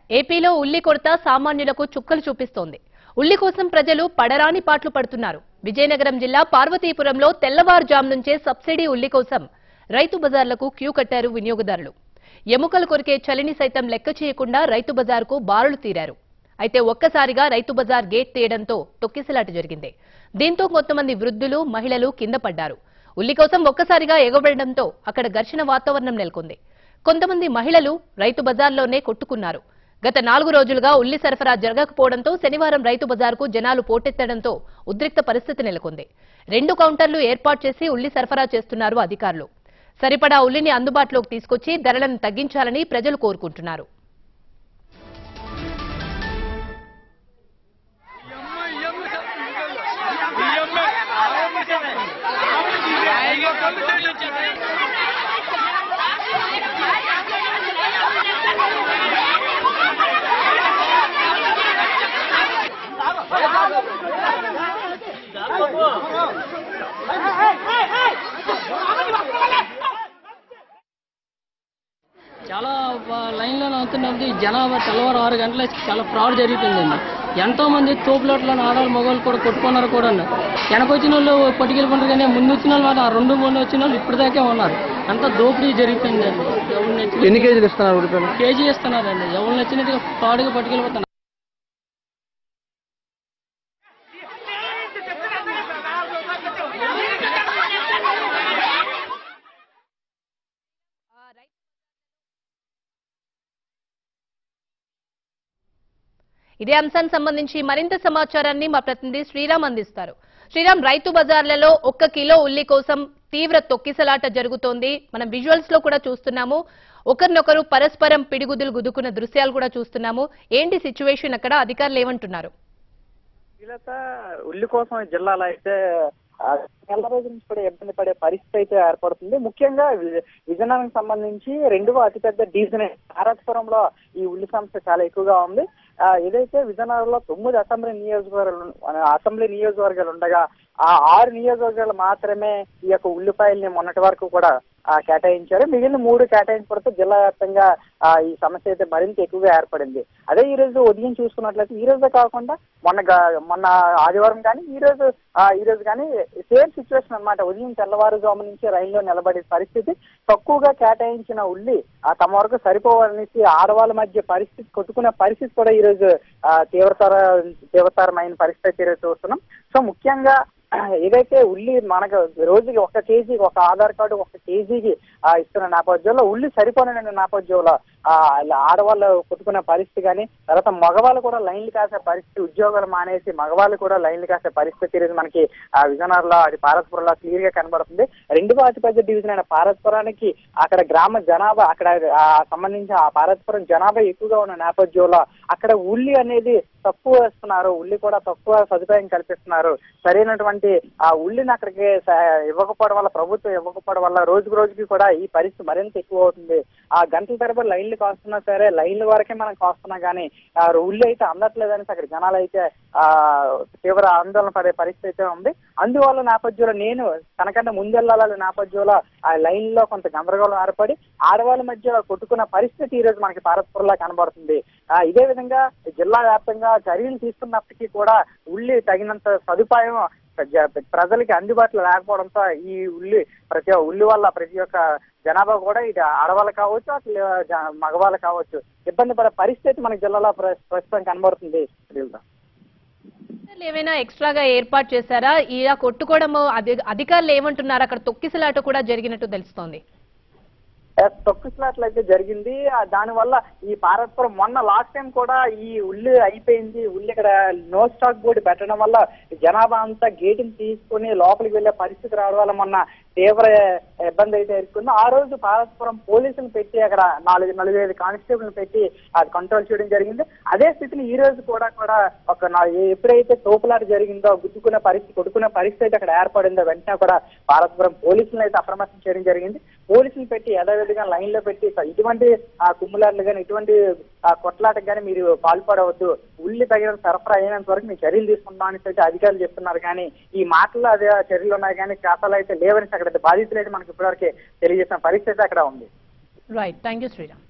ఏపీలో ఉల్లి కొరత సామాన్యులకు చుక్కలు చూపిస్తోంది ఉల్లి కోసం ప్రజలు పడరాని పాట్లు పడుతున్నారు విజయనగరం జిల్లా పార్వతీపురంలో తెల్లవారుజాము నుంచే సబ్సిడీ ఉల్లి కోసం రైతు బజార్లకు క్యూ కట్టారు వినియోగదారులు ఎముకలు కొరికే చలిని సైతం లెక్క చేయకుండా రైతు బజార్కు బారులు తీరారు అయితే ఒక్కసారిగా రైతు బజార్ గేట్ తీయడంతో తొక్కిసలాట జరిగింది దీంతో కొంతమంది వృద్ధులు మహిళలు కింద పడ్డారు ఉల్లి కోసం ఒక్కసారిగా ఎగబడడంతో అక్కడ ఘర్షణ వాతావరణం నెలకొంది కొంతమంది మహిళలు రైతు బజార్లోనే కొట్టుకున్నారు గత నాలుగు రోజులుగా ఉల్లి సరఫరా జరగకపోవడంతో శనివారం రైతు బజార్కు జనాలు పోటెత్తడంతో ఉద్రిక్త పరిస్థితి నెలకొంది రెండు కౌంటర్లు ఏర్పాటు చేసి ఉల్లి సరఫరా చేస్తున్నారు అధికారులు సరిపడా ఉల్లిని అందుబాటులోకి తీసుకొచ్చి ధరలను తగ్గించాలని ప్రజలు కోరుకుంటున్నారు చాలా బ- లైన్లో అవుతున్నది జనాభా తెల్లవారు ఆరు గంటల చాలా ఫ్రాడ్ జరుగుతుందండి ఎంతో మంది తోపులోట్ల ఆడవాళ్ళు మగవాళ్ళు కూడా కొట్టుకున్నారు కూడా వెనక వచ్చిన వాళ్ళు పట్టుకెళ్ళిపోయినారు కానీ ముందు వచ్చిన వాళ్ళు మాత్రం ఆ రెండు మూడు వచ్చిన వాళ్ళు ఇప్పటిదాకే ఉన్నారు అంతా దోపిడీ జరుగుతుందండి ఎవరు నచ్చిన ఎన్ని కేజీలు ఇస్తున్నారు ఉల్లిపాయలు కేజీ ఇస్తున్నారండి ఎవరు నచ్చినట్టుగా ఫ్రాడ్గా పట్టుకెళ్ళిపోతున్నారు ఇదే అంశానికి సంబంధించి మరింత సమాచారాన్ని మా ప్రతినిధి శ్రీరామ్ అందిస్తారు శ్రీరామ్ రైతు బజార్లలో ఒక్క కిలో ఉల్లి కోసం తీవ్ర తొక్కిసలాట జరుగుతోంది మనం విజువల్స్ లో కూడా చూస్తున్నాము ఒకరినొకరు పరస్పరం పిడిగుదులు గుద్దుకున్న దృశ్యాలు కూడా చూస్తున్నాము ఏంటి సిచ్యువేషన్ అక్కడ అధికారులు ఏమంటున్నారు శ్రీలత ఉల్లి కోసం ఈ జిల్లాలో అయితే ఆ, నెల రోజుల నుంచి కూడా ఇబ్బంది పడే పరిస్థితి అయితే ఏర్పడుతుంది ముఖ్యంగా వి- విజయనగరం సంబంధించి రెండవ అతిపెద్ద డివిజన్ భారతపురంలో ఈ ఉల్లి సమస్య చాలా ఎక్కువగా ఉంది ఆ, ఏదైతే విజయనగరంలో తొమ్మిది అసెంబ్లీ నియోజకవర్గాలు ఆ, అసెంబ్లీ నియోజకవర్గాలు ఉండగా ఆ ఆరు నియోజకవర్గాలు మాత్రమే ఈ యొక్క ఉల్లిపాయల్ని మొన్నటి వరకు కూడా ఆ, కేటాయించారు మిగిలిన మూడు కేటాయించడంతో జిల్లా వ్యాప్తంగా ఆ, ఈ సమస్య అయితే మరింత ఎక్కువగా ఏర్పడింది అదే ఈ రోజు ఉదయం చూసుకున్నట్లయితే ఈ రోజే కాకుండా మొన్న గా- మొన్న ఆదివారం కానీ ఈ రోజు ఆ, ఈ రోజు కానీ సేమ్ సిచ్యువేషన్ అన్నమాట ఉదయం తెల్లవారుజాము నుంచి రైల్లో నిలబడే పరిస్థితి తక్కువగా కేటాయించిన ఉల్లి ఆ తమ వరకు సరిపోవాలనేసి ఆడవాళ్ళ మధ్య పరిస్థితి కొట్టుకునే పరిస్థితి కూడా ఈ రోజు ఆ, తీవ్రతర తీవ్రతరమైన పరిస్థితి ఈరోజు చూస్తున్నాం సో ముఖ్యంగా ఏదైతే ఉల్లి మనకు రోజుకి ఒక కేజీ ఒక ఆధార్ కార్డు ఒక కేజీకి ఆ, ఇస్తున్న నేపథ్యంలో ఉల్లి సరిపోయిన నేపథ్యంలో ఆ, ఆడవాళ్ళు కొట్టుకునే పరిస్థితి కానీ తర్వాత మగవాళ్ళు కూడా లైన్లు కాసే పరిస్థితి ఉద్యోగాలు మానేసి మగవాళ్ళు కూడా లైన్లు కాసే పరిస్థితి ఈరోజు మనకి ఆ విజయనగరంలో అది పార్వతపురంలో క్లియర్ గా కనబడుతుంది రెండవ అతిపెద్ద డివిజన్ అయిన పార్వతపురానికి అక్కడ గ్రామ జనాభా అక్కడ ఆ సంబంధించి ఆ పార్వతపురం జనాభా ఎక్కువగా ఉన్న నేపథ్యంలో అక్కడ ఉల్లి అనేది తక్కువ వేస్తున్నారు ఉల్లి కూడా తక్కువ సదుపాయం కల్పిస్తున్నారు సరైనటువంటి ఆ ఉల్లిని అక్కడికి స- ఇవ్వకపోవడం వల్ల ప్రభుత్వం ఇవ్వకపోవడం వల్ల రోజుకు రోజుకి కూడా ఈ పరిస్థితి మరింత ఎక్కువ అవుతుంది ఆ గంటల తరబడి లైన్లు కాస్తున్నా సరే లైన్ల వరకే మనం కాస్తున్నాం కానీ ఆ ఉల్లి అయితే అందట్లేదని అక్కడ జనాలు అయితే ఆ తీవ్ర ఆందోళన పడే పరిస్థితి అయితే ఉంది అందువల్ల నేపథ్యంలో నేను తనకంటే ముందెళ్ళాలి నేపథ్యంలో ఆ లైన్ లో కొంత గందరగోళం ఏర్పడి ఆడవాళ్ళ మధ్య కొట్టుకున్న పరిస్థితి ఈ రోజు మనకి పార్వతపురంలో కనబడుతుంది ఆ ఇదే విధంగా జిల్లా వ్యాప్తంగా చర్యలు తీసుకున్నప్పటికీ కూడా ఉల్లి తగినంత సదుపాయం జ- ప్రజలకి అందుబాటులో లేకపోవడంతో ఈ ఉల్లి ప్రతి ఉల్లి వల్ల ప్రతి ఒక్క జనాభా కూడా ఇది ఆడవాళ్ళు కావచ్చు అట్లా జ- మగవాళ్ళు కావచ్చు ఇబ్బంది పడే పరిస్థితి మన జిల్లాలో ప్ర- ప్రస్తుతం కనబడుతుంది శ్రీలత. ఏమైనా ఎక్స్ట్రాగా ఏర్పాటు చేశారా ఇలా కొట్టుకోవడం అధి- అధికారులు ఏమంటున్నారు అక్కడ తొక్కిసలాట కూడా జరిగినట్టు తెలుస్తోంది తొక్కిసలాట్లు అయితే జరిగింది ఆ దానివల్ల ఈ పార్వతపురం మొన్న లాస్ట్ టైం కూడా ఈ ఉల్లి అయిపోయింది ఉల్లి ఇక్కడ నో స్టాక్ బోర్డు పెట్టడం వల్ల జనాభా అంతా గేటుని తీసుకొని లోపలికి వెళ్ళే పరిస్థితి రావడం వల్ల మొన్న తీవ్ర ఇబ్బంది అయితే ఎదుర్కొంది ఆ రోజు పార్వతపురం పోలీసులు పెట్టి అక్కడ నాలుగు నలుగు ఐదు కానిస్టేబుల్ పెట్టి అది కంట్రోల్ చేయడం జరిగింది అదే స్థితిని ఈ రోజు కూడా కూడా ఒక నా- ఎప్పుడైతే తోపులాట జరిగిందో గుద్దుకునే పరిస్థితి కొట్టుకునే పరిస్థితి అయితే అక్కడ ఏర్పడిందో వెంటనే కూడా పార్వతపురం పోలీసులను అయితే అప్రమత్తం చేయడం జరిగింది పోలీసులు పెట్టి యథావిధిగా లైన్ లో పెట్టి ఇటువంటి ఆ కుమ్ములాట్లు కానీ ఇటువంటి ఆ కొట్లాటకు కానీ మీరు పాల్పడవద్దు ఉల్లి తగిన సరఫరా అయినంత వరకు మేము చర్యలు తీసుకుంటాం అని అయితే అధికారులు చెప్తున్నారు కానీ ఈ మాటల్లో అదే చర్యలు ఉన్నాయి కానీ ఖాతాలు అయితే లేవని అక్కడ బాధితులు అయితే మనకి ఇప్పటివరకు తెలియజేసిన పరిస్థితి అక్కడ ఉంది రైట్ థ్యాంక్ యూ శ్రీరామ్